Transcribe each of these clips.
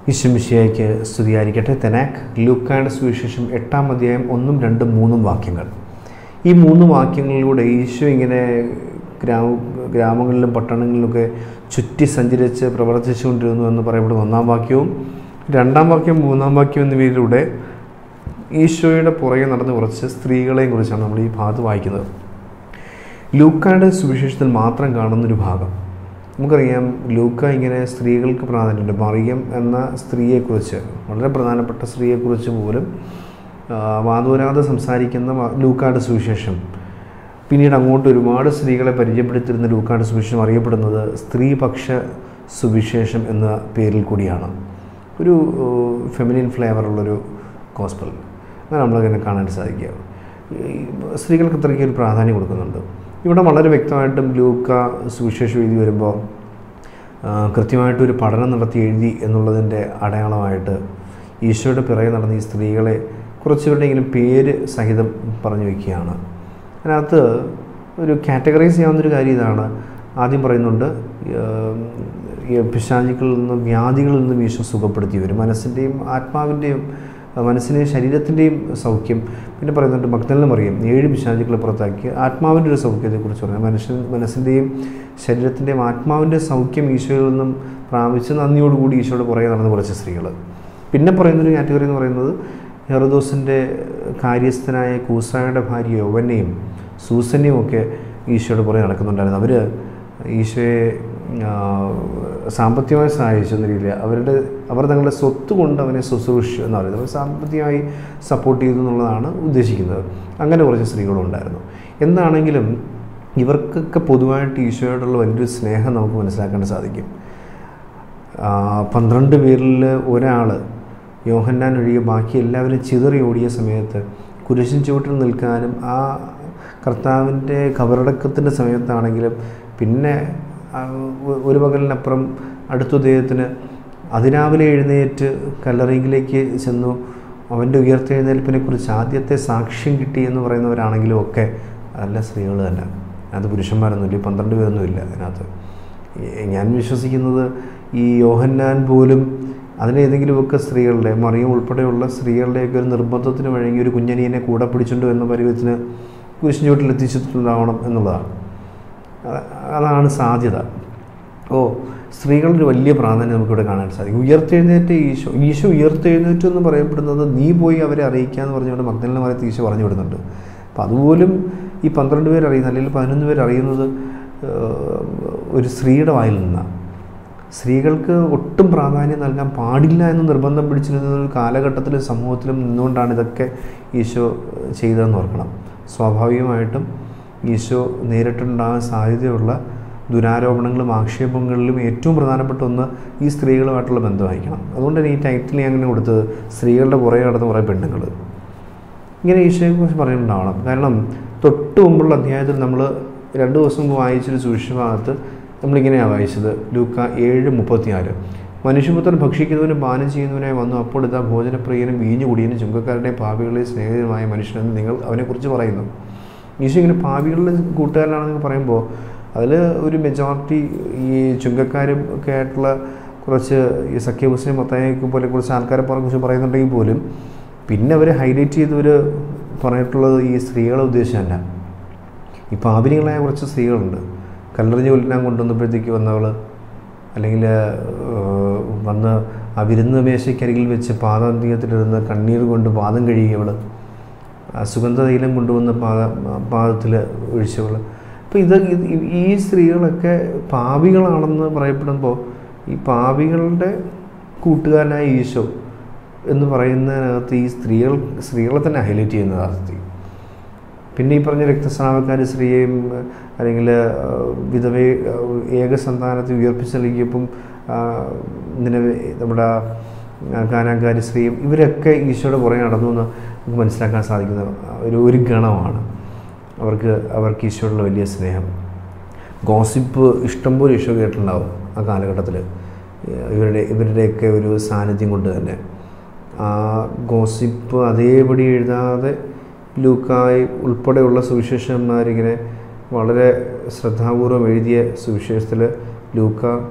ഈശ്വമിശിയായിക്ക് സ്തുതിയായിരിക്കട്ടെ തെനാക്ക് ലൂക്കായുടെ സുവിശേഷം എട്ടാം അധ്യായം ഒന്നും രണ്ടും മൂന്നും വാക്യങ്ങൾ ഈ മൂന്ന് വാക്യങ്ങളിലൂടെ ഈശോ ഇങ്ങനെ ഗ്രാമ ഗ്രാമങ്ങളിലും പട്ടണങ്ങളിലുമൊക്കെ ചുറ്റി സഞ്ചരിച്ച് പ്രവർത്തിച്ചുകൊണ്ടിരുന്നു എന്ന് പറയപ്പെടുന്ന ഒന്നാം വാക്യവും രണ്ടാം വാക്യം മൂന്നാം വാക്യം എന്നിവയിലൂടെ ഈശോയുടെ പുറകെ നടന്ന് കുറച്ച് സ്ത്രീകളെയും കുറിച്ചാണ് നമ്മൾ ഈ ഭാഗത്ത് വായിക്കുന്നത് ലൂക്കായുടെ സുവിശേഷത്തിൽ മാത്രം കാണുന്നൊരു ഭാഗം നമുക്കറിയാം ലൂക്ക ഇങ്ങനെ സ്ത്രീകൾക്ക് പ്രാധാന്യമുണ്ട് മറിയം എന്ന സ്ത്രീയെക്കുറിച്ച് വളരെ പ്രധാനപ്പെട്ട സ്ത്രീയെക്കുറിച്ച് പോലും ആ, വാദൂരാതെ സംസാരിക്കുന്ന വ- ലൂക്കായുടെ സുവിശേഷം പിന്നീട് അങ്ങോട്ട് ഒരുപാട് സ്ത്രീകളെ പരിചയപ്പെടുത്തിയിരുന്ന ലൂക്കായുടെ സുവിശേഷം അറിയപ്പെടുന്നത് സ്ത്രീപക്ഷ സുവിശേഷം എന്ന പേരിൽ കൂടിയാണ് ഒരു ഫെമിനിൻ ഫ്ലേവറുള്ളൊരു ഗോസ്പൽ അങ്ങനെ നമ്മളങ്ങനെ കാണാൻ സാധിക്കുക ഈ സ്ത്രീകൾക്ക് അത്രയ്ക്ക് ഒരു പ്രാധാന്യം കൊടുക്കുന്നുണ്ട് ഇവിടെ വളരെ വ്യക്തമായിട്ടും ലൂക്ക സുവിശേഷം എഴുതി വരുമ്പോൾ ആ, കൃത്യമായിട്ടൊരു പഠനം നടത്തി എഴുതി എന്നുള്ളതിൻ്റെ അടയാളമായിട്ട് ഈശോയുടെ പിറകെ നടന്ന ഈ സ്ത്രീകളെ കുറച്ചുപേരുടെയെങ്കിലും പേര് സഹിതം പറഞ്ഞു വയ്ക്കുകയാണ് അതിനകത്ത് ഒരു കാറ്റഗറൈസ് ചെയ്യാവുന്നൊരു കാര്യം ഇതാണ് ആദ്യം പറയുന്നുണ്ട് ഏം, ഈ പിശാചുക്കളിൽ നിന്നും വ്യാധികളിൽ നിന്നും ഈശോ സുഖപ്പെടുത്തി വരും മനസ്സിൻ്റെയും ആത്മാവിൻ്റെയും മനസ്സിൻ്റെയും ശരീരത്തിൻ്റെയും സൗഖ്യം പിന്നെ പറയുന്നുണ്ട് മഗ്ദലിനും അറിയാം ഏഴ് പിശാചുക്കളെ പുറത്താക്കി ആത്മാവിൻ്റെ ഒരു സൗഖ്യത്തെക്കുറിച്ച് പറഞ്ഞു മനുഷ്യൻ മനസ്സിൻ്റെയും ശരീരത്തിൻ്റെയും ആത്മാവിൻ്റെ സൗഖ്യം ഈശോയിൽ നിന്നും പ്രാപിച്ച് നന്ദിയോടുകൂടി ഈശോയുടെ പുറകെ നടന്ന കുറച്ച് സ്ത്രീകൾ പിന്നെ പറയുന്നൊരു കാറ്റഗറി എന്ന് പറയുന്നത് ഹെറദോസിൻ്റെ കാര്യസ്ഥനായ കൂസായുടെ ഭാര്യ യൗവനെയും സൂസനെയും ഒക്കെ ഈശോയുടെ പുറകെ നടക്കുന്നുണ്ടായിരുന്നു അവർ ഈശോയെ ആ, സാമ്പത്തികമായി സഹായിച്ചെന്ന രീതിയിൽ അവരുടെ അവർ തങ്ങളുടെ സ്വത്ത് കൊണ്ട് അവനെ ശുശ്രൂഷിച്ചു എന്ന് പറയുന്നത് അവർ സാമ്പത്തികമായി സപ്പോർട്ട് ചെയ്തു എന്നുള്ളതാണ് ഉദ്ദേശിക്കുന്നത് അങ്ങനെ കുറച്ച് സ്ത്രീകളുണ്ടായിരുന്നു എന്താണെങ്കിലും ഇവർക്കൊക്കെ പൊതുവായിട്ട് ഈശോയോടുള്ള വലിയൊരു സ്നേഹം നമുക്ക് മനസ്സിലാക്കാൻ സാധിക്കും ആ, പന്ത്രണ്ട് പേരിൽ ഒരാൾ യോഹന്നാൻ ഒഴികെ ബാക്കി എല്ലാവരും ചിതറി ഓടിയ സമയത്ത് കുരിശിൻ ചുവട്ടിൽ നിൽക്കാനും ആ കർത്താവിൻ്റെ കബറടക്കത്തിൻ്റെ സമയത്താണെങ്കിലും പിന്നെ ആ, ഒ- ഒരു പകലിനപ്പുറം അടുത്ത ഉദയത്തിന് അതിരാവിലെ എഴുന്നേറ്റ് കല്ലറയിലേക്ക് ചെന്നു അവൻ്റെ ഉയർത്തെഴുന്നേൽപ്പിനെ കുറിച്ച് ആദ്യത്തെ സാക്ഷ്യം കിട്ടി എന്ന് പറയുന്നവരാണെങ്കിലും ഒക്കെ അതല്ല സ്ത്രീകൾ തന്നെ അത് പുരുഷന്മാരൊന്നുമില്ല ഈ പന്ത്രണ്ട് പേരൊന്നുമില്ല അതിനകത്ത് ഈ- ഞാൻ വിശ്വസിക്കുന്നത് ഈ യോഹന്നാൻ പോലും അതിലേതെങ്കിലുമൊക്കെ സ്ത്രീകളുടെ മറിയം ഉൾപ്പെടെയുള്ള സ്ത്രീകളുടെയൊക്കെ ഒരു നിർബന്ധത്തിന് വഴങ്ങി ഒരു കുഞ്ഞനിയനെ കൂടെ പിടിച്ചുകൊണ്ട് എന്ന പരുവത്തിന് കുരിശിൻ ചുവട്ടിൽ എത്തിച്ചിട്ടുണ്ടാവണം എന്നുള്ളതാണ് അ- അതാണ് സാധ്യത ഓ സ്ത്രീകളുടെ ഒരു വലിയ പ്രാധാന്യം നമുക്കിവിടെ കാണാൻ സാധിക്കും ഉയർത്തെഴുന്നേറ്റ് ഈശോ ഈശോ ഉയർത്തെഴുന്നേറ്റു എന്ന് പറയപ്പെടുന്നത് നീ പോയി അവരെ അറിയിക്കുക എന്ന് പറഞ്ഞുകൊണ്ട് മഗ്ദലിനെ മരത്ത് ഈശോ പറഞ്ഞു വിടുന്നുണ്ട് അപ്പം അതുപോലും ഈ പന്ത്രണ്ട് പേര് അറിയുന്നത് അല്ലെങ്കിൽ പതിനൊന്ന് പേര് അറിയുന്നത് ഏഹ്, ഒരു സ്ത്രീയുടെ വായിൽ നിന്നാണ് സ്ത്രീകൾക്ക് ഒട്ടും പ്രാധാന്യം നൽകാൻ പാടില്ല എന്ന് നിർബന്ധം പിടിച്ചിരുന്ന ഒരു കാലഘട്ടത്തിലും സമൂഹത്തിലും നിന്നുകൊണ്ടാണ് ഇതൊക്കെ ഈശോ ചെയ്തതെന്ന് ഓർക്കണം സ്വാഭാവികമായിട്ടും ഈശോ നേരിട്ടുണ്ടാകാൻ സാധ്യതയുള്ള ദുരാരോപണങ്ങളും ആക്ഷേപങ്ങളിലും ഏറ്റവും പ്രധാനപ്പെട്ട ഒന്ന് ഈ സ്ത്രീകളുമായിട്ടുള്ള ബന്ധമായിരിക്കണം അതുകൊണ്ട് തന്നെ ഈ ടൈറ്റിൽ ഞാൻ അങ്ങനെ കൊടുത്തത് സ്ത്രീകളുടെ പുറകെ നടന്ന കുറേ പെണ്ണുങ്ങൾ ഇങ്ങനെ ഈശോയെക്കുറിച്ച് പറയുന്നുണ്ടാവണം കാരണം തൊട്ട് മുമ്പുള്ള അധ്യായത്തിൽ നമ്മൾ രണ്ട് ദിവസം മുമ്പ് വായിച്ചൊരു സുവിശേഷഭാഗത്ത് നമ്മളിങ്ങനെയാണ് വായിച്ചത് ലൂക്ക ഏഴ് മുപ്പത്തിനാല് മനുഷ്യപുത്രൻ ഭക്ഷിക്കുന്നവനും പാനം ചെയ്യുന്നവനായി വന്നു അപ്പോൾ ഇതാ ഭോജനപ്രിയനും വീഞ്ഞു കുടിയനും ചുങ്കക്കാരുടെയും പാപികളുടെയും സ്നേഹിതനുമായ മനുഷ്യനെന്ന് നിങ്ങൾ അവനെക്കുറിച്ച് പറയുന്നു ഈശോ ഇങ്ങനെ പാപികളുടെ കൂട്ടുകാരനാണെന്ന് പറയുമ്പോൾ അതിൽ ഒരു മെജോറിറ്റി ഈ ചുങ്കക്കാരും ഒക്കെ ആയിട്ടുള്ള കുറച്ച് ഈ സഖ്യഹുസൈൻ മത്തായൊക്കെ പോലെ കുറച്ച് ആൾക്കാരെ കുറിച്ച് പറയുന്നുണ്ടെങ്കിൽ പോലും പിന്നെ അവർ ഹൈലൈറ്റ് ചെയ്തവർ പറഞ്ഞിട്ടുള്ളത് ഈ സ്ത്രീകളെ ഉദ്ദേശിച്ചല്ല ഈ പാപിനികളായ കുറച്ച് സ്ത്രീകളുണ്ട് കല്ലെറിഞ്ഞ് കൊല്ലാൻ കൊണ്ടുവന്നപ്പോഴത്തേക്ക് വന്നവൾ അല്ലെങ്കിൽ ഏഹ്, വന്ന് ആ വിരുന്ന് മേശയ്ക്കരികിൽ വെച്ച് പാദാന്തികത്തിലിരുന്ന് കണ്ണീർ കൊണ്ട് പാദം കഴുകിയവൾ ആ സുഗന്ധതൈലം കൊണ്ടുവന്ന് പാദ പാദത്തിൽ ഒഴിച്ചവൾ അപ്പോൾ ഇത് ഇത് ഈ സ്ത്രീകളൊക്കെ പാപികളാണെന്ന് പറയപ്പെടുമ്പോൾ ഈ പാപികളുടെ കൂട്ടുകാരനായ ഈശോ എന്ന് പറയുന്നതിനകത്ത് ഈ സ്ത്രീകൾ സ്ത്രീകളെ തന്നെ ഹൈലൈറ്റ് ചെയ്യുന്നത് അർത്ഥത്തിൽ പിന്നെ ഈ പറഞ്ഞ രക്തസ്രാവക്കാരി സ്ത്രീയെയും അല്ലെങ്കിൽ വിധവയെ ഏകസന്താനത്തെ ഉയർപ്പിച്ച് നൽകിയപ്പം നിലവെ നമ്മുടെ ആ കാനാക്കാരി സ്ത്രീയും ഇവരൊക്കെ ഈശോയുടെ പുറകെ നടന്നു എന്ന് നമുക്ക് മനസ്സിലാക്കാൻ സാധിക്കുന്ന ഒരു ഒരു ഗണമാണ് അവർക്ക് അവർക്ക് ഈശോയോടുള്ള വലിയ സ്നേഹം ഗോസിപ്പ് ഇഷ്ടംപോലെ ഈശോ കേട്ടിട്ടുണ്ടാവും ആ കാലഘട്ടത്തിൽ ഇവരുടെ ഇവരുടെയൊക്കെ ഒരു സാന്നിധ്യം കൊണ്ട് തന്നെ ആ ഗോസിപ്പ് അതേപടി എഴുതാതെ ലൂക്കായി ഉൾപ്പെടെയുള്ള സുവിശേഷന്മാരിങ്ങനെ വളരെ ശ്രദ്ധാപൂർവം എഴുതിയ സുവിശേഷത്തിൽ ലൂക്ക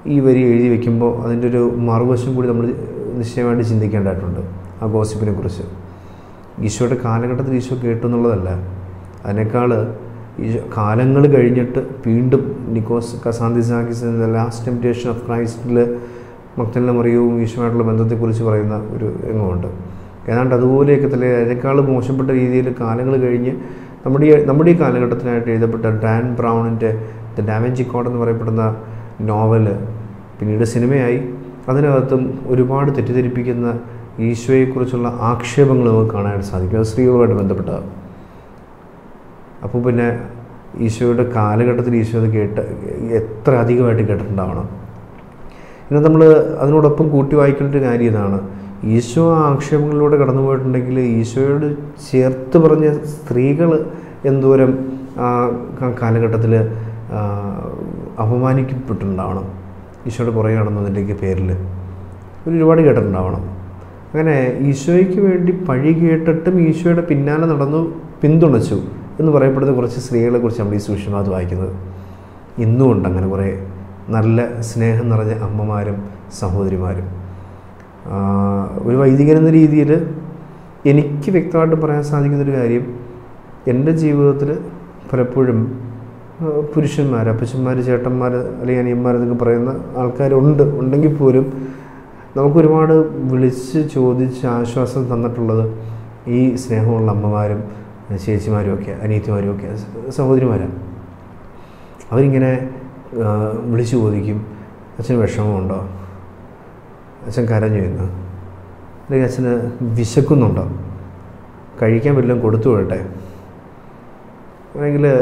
ഈ വരി എഴുതി വെക്കുമ്പോൾ അതിൻ്റെ ഒരു മറുവശം കൂടി നമ്മൾ നിശ്ചയമായിട്ട് ചിന്തിക്കേണ്ടതായിട്ടുണ്ട് ആ ഗോസിപ്പിനെ കുറിച്ച് ഈശോയുടെ കാലഘട്ടത്തിൽ ഈശോ കേട്ടു എന്നുള്ളതല്ല അതിനേക്കാൾ ഈശോ കാലങ്ങൾ കഴിഞ്ഞിട്ട് വീണ്ടും Nikos Kazantzakis the last temptation of ക്രൈസ്റ്റിൽ മക്തലിനെ മറിയവും ഈശോയായിട്ടുള്ള ബന്ധത്തെക്കുറിച്ച് പറയുന്ന ഒരു രംഗമുണ്ട് ഏതാണ്ട് അതുപോലെയൊക്കെ തന്നെ അതിനേക്കാൾ മോശപ്പെട്ട രീതിയിൽ കാലങ്ങൾ കഴിഞ്ഞ് നമ്മുടെ ഈ നമ്മുടെ ഈ കാലഘട്ടത്തിനായിട്ട് എഴുതപ്പെട്ട ഡാൻ ബ്രൗണിൻ്റെ ദ ഡാമേജ് കോഡ് എന്ന് പറയപ്പെടുന്ന നോവല് പിന്നീട് സിനിമയായി അതിനകത്തും ഒരുപാട് തെറ്റിദ്ധരിപ്പിക്കുന്ന ഈശോയെക്കുറിച്ചുള്ള ആക്ഷേപങ്ങൾ നമുക്ക് കാണാനായിട്ട് സാധിക്കും അത് സ്ത്രീകളുമായിട്ട് ബന്ധപ്പെട്ടതാണ് അപ്പോൾ പിന്നെ ഈശോയുടെ കാലഘട്ടത്തിൽ ഈശോ അത് കേട്ട് എത്ര അധികമായിട്ട് കേട്ടിട്ടുണ്ടാവണം പിന്നെ നമ്മൾ അതിനോടൊപ്പം കൂട്ടി വായിക്കേണ്ട ഒരു കാര്യം ഇതാണ് ഈശോ ആ ആക്ഷേപങ്ങളിലൂടെ കടന്നു പോയിട്ടുണ്ടെങ്കിൽ ഈശോയോട് ചേർത്ത് പറഞ്ഞ സ്ത്രീകൾ എന്തോരം ആ കാലഘട്ടത്തിൽ അപമാനിക്കപ്പെട്ടിട്ടുണ്ടാവണം ഈശോയുടെ പുറകെ നടന്നതിൻ്റെയൊക്കെ പേരിൽ ഒരുപാട് കേട്ടിട്ടുണ്ടാവണം അങ്ങനെ ഈശോയ്ക്ക് വേണ്ടി പഴി കേട്ടിട്ടും ഈശോയുടെ പിന്നാലെ നടന്നു പിന്തുണച്ചു എന്ന് പറയപ്പെടുന്ന കുറച്ച് സ്ത്രീകളെ കുറിച്ച് നമ്മൾ ഈ സൂക്ഷ്മത് വായിക്കുന്നത് ഇന്നും ഉണ്ട് അങ്ങനെ കുറേ നല്ല സ്നേഹം നിറഞ്ഞ അമ്മമാരും സഹോദരിമാരും ഒരു വൈദികൻ എന്ന രീതിയിൽ എനിക്ക് വ്യക്തമായിട്ട് പറയാൻ സാധിക്കുന്നൊരു കാര്യം എൻ്റെ ജീവിതത്തിൽ പലപ്പോഴും പുരുഷന്മാർ അപ്പച്ചന്മാർ ചേട്ടന്മാർ അല്ലെങ്കിൽ അനിയന്മാർ എന്നൊക്കെ പറയുന്ന ആൾക്കാരുണ്ട് ഉണ്ടെങ്കിൽ പോലും നമുക്കൊരുപാട് വിളിച്ച് ചോദിച്ച് ആശ്വാസം തന്നിട്ടുള്ളത് ഈ സ്നേഹമുള്ള അമ്മമാരും ചേച്ചിമാരും ഒക്കെ അനിയത്തിമാരും ഒക്കെ സഹോദരിമാരാണ് അവരിങ്ങനെ വിളിച്ചു ചോദിക്കും അച്ഛന് വിഷമമുണ്ടോ അച്ഛൻ കരഞ്ഞു എന്ന് അല്ലെങ്കിൽ അച്ഛന് വിശക്കുന്നുണ്ടോ കഴിക്കാൻ വല്ലതും കൊടുത്തു വിടട്ടെ അല്ലെങ്കിൽ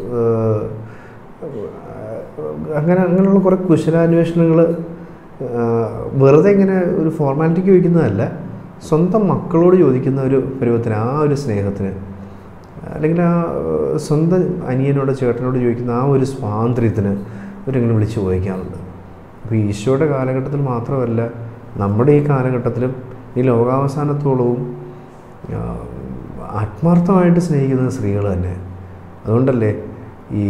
അങ്ങനെ അങ്ങനെയുള്ള കുറേ കുശലാന്വേഷണങ്ങൾ വെറുതെ ഇങ്ങനെ ഒരു ഫോർമാലിറ്റിക്ക് ചോദിക്കുന്നതല്ല സ്വന്തം മക്കളോട് ചോദിക്കുന്ന ഒരു പരുവത്തിന് ആ ഒരു സ്നേഹത്തിന് അല്ലെങ്കിൽ ആ സ്വന്തം അനിയനോട് ചേട്ടനോട് ചോദിക്കുന്ന ആ ഒരു സ്വാതന്ത്ര്യത്തിന് അവരിങ്ങനെ വിളിച്ച് ചോദിക്കാറുണ്ട് അപ്പോൾ ഈശോയുടെ കാലഘട്ടത്തിൽ മാത്രമല്ല നമ്മുടെ ഈ കാലഘട്ടത്തിലും ഈ ലോകാവസാനത്തോളവും ആത്മാർത്ഥമായിട്ട് സ്നേഹിക്കുന്ന സ്ത്രീകൾ തന്നെ അതുകൊണ്ടല്ലേ ഈ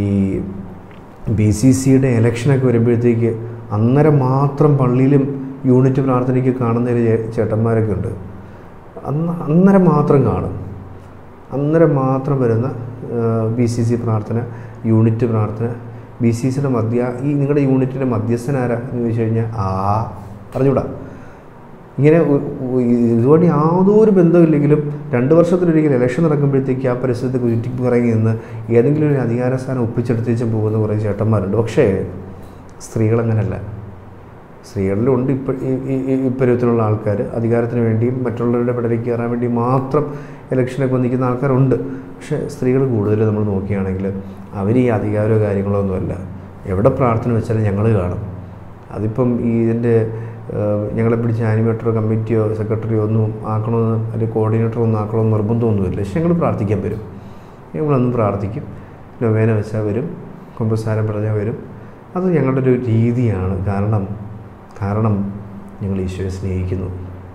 ബി സി സിയുടെ ഇലക്ഷനൊക്കെ വരുമ്പോഴത്തേക്ക് അന്നേരം മാത്രം പള്ളിയിലും യൂണിറ്റ് പ്രാർത്ഥനയ്ക്ക് കാണുന്ന ഒരു ചേട്ടന്മാരൊക്കെ ഉണ്ട് അന്ന് അന്നേരം മാത്രം കാണും അന്നേരം മാത്രം വരുന്ന ബി സി സി പ്രാർത്ഥന യൂണിറ്റ് പ്രാർത്ഥന ബി സി സിയുടെ മധ്യ ഈ നിങ്ങളുടെ യൂണിറ്റിൻ്റെ മധ്യസ്ഥനാരാ എന്ന് ചോദിച്ചു കഴിഞ്ഞാൽ ആ അറിഞ്ഞൂടാ ഇങ്ങനെ ഇതുകൊണ്ട് യാതൊരു ബന്ധമില്ലെങ്കിലും രണ്ട് വർഷത്തിലൊരിക്കലും ഇലക്ഷൻ നടക്കുമ്പോഴത്തേക്ക് ആ പരിസരത്ത് കുറ്റിക്ക് ഇറങ്ങി നിന്ന് ഏതെങ്കിലും ഒരു അധികാര സ്ഥാനം ഒപ്പിച്ചെടുത്തേച്ച് പോകുന്ന കുറേ ചേട്ടന്മാരുണ്ട് പക്ഷേ സ്ത്രീകളങ്ങനല്ല സ്ത്രീകളിലുണ്ട് ഇപ്പോൾ ഇപ്പരുവത്തിലുള്ള ആൾക്കാർ അധികാരത്തിന് വേണ്ടിയും മറ്റുള്ളവരുടെ പിടലേക്ക് കയറാൻ വേണ്ടി മാത്രം ഇലക്ഷനൊക്കെ നിൽക്കുന്ന ആൾക്കാരുണ്ട് പക്ഷേ സ്ത്രീകൾ കൂടുതൽ നമ്മൾ നോക്കുകയാണെങ്കിൽ അവർ ഈ അധികാരമോ കാര്യങ്ങളോ ഒന്നുമല്ല എവിടെ പ്രാർത്ഥന വെച്ചാലും ഞങ്ങൾ കാണും അതിപ്പം ഈ ഇതിൻ്റെ ഞങ്ങളെ പിടിച്ച് ആനിമേറ്ററോ കമ്മിറ്റിയോ സെക്രട്ടറിയോ ഒന്നും ആക്കണമെന്ന് അല്ലെങ്കിൽ കോർഡിനേറ്ററോ ഒന്നും ആക്കണമെന്ന് നിർബന്ധമൊന്നുമില്ല പക്ഷെ ഞങ്ങൾ പ്രാർത്ഥിക്കാൻ വരും ഞങ്ങളൊന്നും പ്രാർത്ഥിക്കും നൊവേന വെച്ചാൽ വരും കുമ്പസാരം പറഞ്ഞാൽ വരും അത് ഞങ്ങളുടെ ഒരു രീതിയാണ് കാരണം കാരണം ഞങ്ങൾ ഈശോയെ സ്നേഹിക്കുന്നു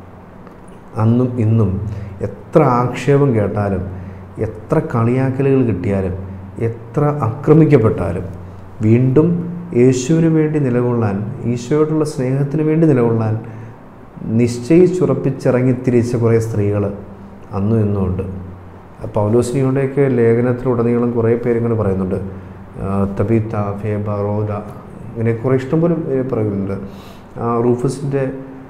അന്നും ഇന്നും എത്ര ആക്ഷേപം കേട്ടാലും എത്ര കളിയാക്കലുകൾ കിട്ടിയാലും എത്ര ആക്രമിക്കപ്പെട്ടാലും വീണ്ടും യേശുവിന് വേണ്ടി നിലകൊള്ളാൻ ഈശോയോടുള്ള സ്നേഹത്തിന് വേണ്ടി നിലകൊള്ളാൻ നിശ്ചയിച്ചുറപ്പിച്ചിറങ്ങി തിരിച്ച കുറേ സ്ത്രീകൾ അന്നും ഇന്നും ഉണ്ട് പൗലോസ്നിയുടെയൊക്കെ ലേഖനത്തിലുടനീളം കുറേ പേരിങ്ങനെ പറയുന്നുണ്ട് തബീത്ത ഫേബ റോദ ഇങ്ങനെ കുറേ ഇഷ്ടംപോലെ പേര് പറയുന്നുണ്ട് റൂഫസിൻ്റെ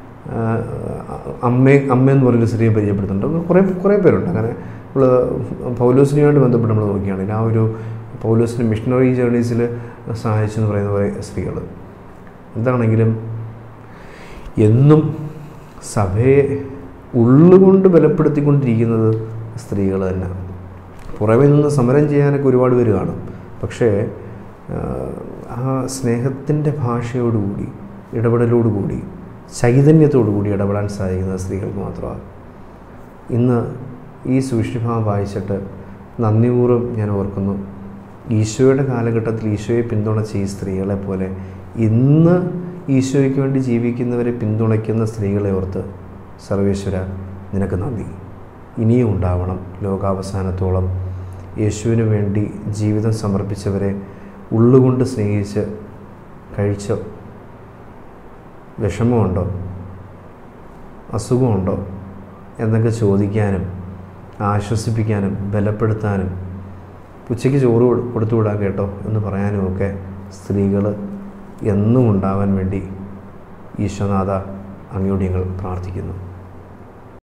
അമ്മ അമ്മയെന്ന് പറഞ്ഞൊരു സ്ത്രീയെ പരിചയപ്പെടുത്തുന്നുണ്ട് കുറേ കുറേ പേരുണ്ട് അങ്ങനെ നമ്മൾ പൗലോസിനുമായിട്ട് ബന്ധപ്പെട്ട് നമ്മൾ നോക്കുകയാണെങ്കിൽ ആ ഒരു പൗലോസിന് മിഷണറി ജേർണീസിൽ സഹായിച്ചെന്ന് പറയുന്ന കുറേ സ്ത്രീകൾ എന്താണെങ്കിലും എന്നും സഭയെ ഉള്ളുകൊണ്ട് ബലപ്പെടുത്തിക്കൊണ്ടിരിക്കുന്നത് സ്ത്രീകൾ തന്നെ പുറമെ നിന്ന് സമരം ചെയ്യാനൊക്കെ ഒരുപാട് പേര് കാണും പക്ഷേ ആ സ്നേഹത്തിൻ്റെ ഭാഷയോടുകൂടി ഇടപെടലോടുകൂടി ചൈതന്യത്തോടുകൂടി ഇടപെടാൻ സാധിക്കുന്ന സ്ത്രീകൾക്ക് മാത്രമാണ് ഇന്ന് ഈ സൂക്ഷ്മഭാവം വായിച്ചിട്ട് നന്ദിപൂർവ്വം ഞാൻ ഓർക്കുന്നു ഈശോയുടെ കാലഘട്ടത്തിൽ ഈശോയെ പിന്തുണച്ച ഈ സ്ത്രീകളെ പോലെ ഇന്ന് ഈശോയ്ക്ക് വേണ്ടി ജീവിക്കുന്നവരെ പിന്തുണയ്ക്കുന്ന സ്ത്രീകളെ ഓർത്ത് സർവേശ്വര നിനക്ക് നന്ദി ഇനിയും ഉണ്ടാവണം ലോകാവസാനത്തോളം യേശുവിന് വേണ്ടി ജീവിതം സമർപ്പിച്ചവരെ ഉള്ളുകൊണ്ട് സ്നേഹിച്ച് കഴിച്ച് വിഷമമുണ്ടോ അസുഖമുണ്ടോ എന്നൊക്കെ ചോദിക്കാനും ആശ്വസിപ്പിക്കാനും ബലപ്പെടുത്താനും ഉച്ചയ്ക്ക് ചോറ് കൊടു- കൊടുത്തു വിടാൻ കേട്ടോ എന്ന് പറയാനുമൊക്കെ സ്ത്രീകൾ എന്നും ഉണ്ടാവാൻ വേണ്ടി ഈശ്വനാഥ അങ്ങയോട് ഞങ്ങൾ പ്രാർത്ഥിക്കുന്നു